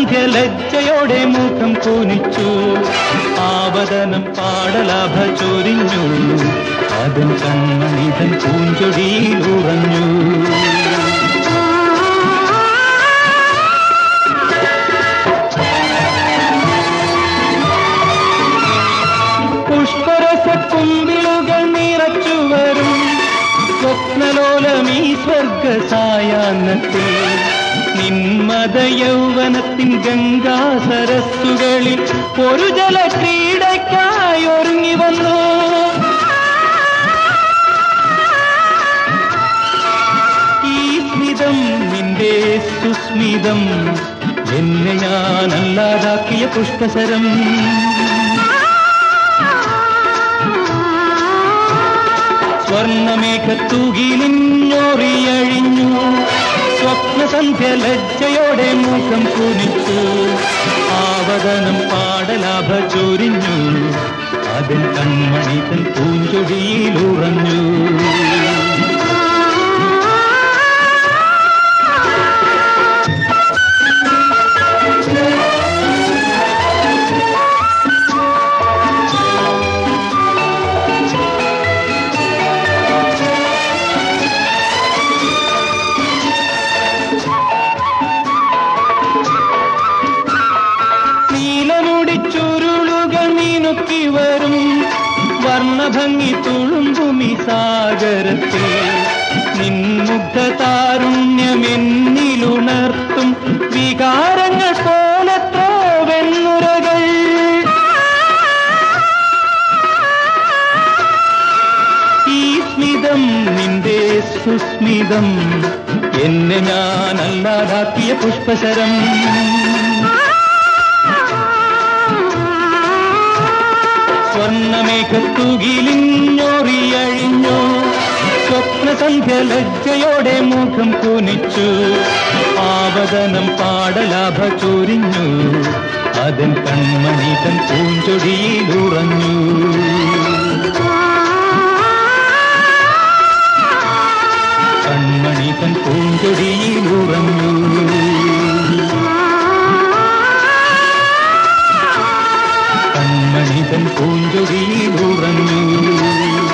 സ്വപ്നസന്ധ്യ ലജ്ജയോടെ മുഖം കൂനിച്ചു ആവതനം പാടലാഭ ചൊരിഞ്ഞു അതും കൺമണിതൻ പൂഞ്ചൊടിയിൽ ഉറഞ്ഞു പുഷ്പരസക്കുമ്പിളുകൾ നിറച്ചു വരും സ്വപ്നലോലമീ സ്വർഗ സായാഹ്നത്തിൽ നിന്മത യൗവനത്തിൻ ഗംഗാ സരസ്സുകളിൽ ഒരു ജല ക്രീഡയ്ക്കായി ഒരുങ്ങി വന്നു ഈ സ്മിതം നിന്റെ സുസ്മിതം എന്നെ ഞാൻ അല്ലാതാക്കിയ പുഷ്പസരം സ്വർണമേഘത്തൂകിലിഞ്ഞോറിയഴിഞ്ഞു സ്വപ്നസന്ധ്യ ലജ്ജയോടെ മുഖം കുനിച്ചു ആവതനം പാടലാഭ ചൊരിഞ്ഞു അതിൽ കൺമണി തൻ പൂഞ്ചൊടിയിൽ ഉറഞ്ഞു നീലമുടി ചുരുളുകൾ നീനുക്കി വരും വർണ്ണഭംഗി തുളുമ്പുമി സാഗരത്തിൽ നിൻമുഗ്ധ താരുണ്യമെന്നിലുണർത്തും വികാരങ്ങൾ പോലത്രോ വെണ്ണുരകൾ ഈ സ്മിതം നിന്റെ സുസ്മിതം എന്നെ ഞാൻ അല്ലാതാക്കിയ പുഷ്പശരം സ്വർണമേഘത്തുകിലിഞ്ഞോറിയഴിഞ്ഞു സ്വപ്നസന്ധ്യ ലജ്ജയോടെ മുഖം കുനിച്ചു ആവതനം പാടലാഭ ചൊരിഞ്ഞു അതൻ കൺമണി തൻ പൂഞ്ചൊടിയിൽ ഉറഞ്ഞു കൺമണി തൻ പൂഞ്ചൊടിയിൽ ഉറഞ്ഞു കൺമണി തൻ പൂഞ്ചൊടിയിൽ ഉറഞ്ഞു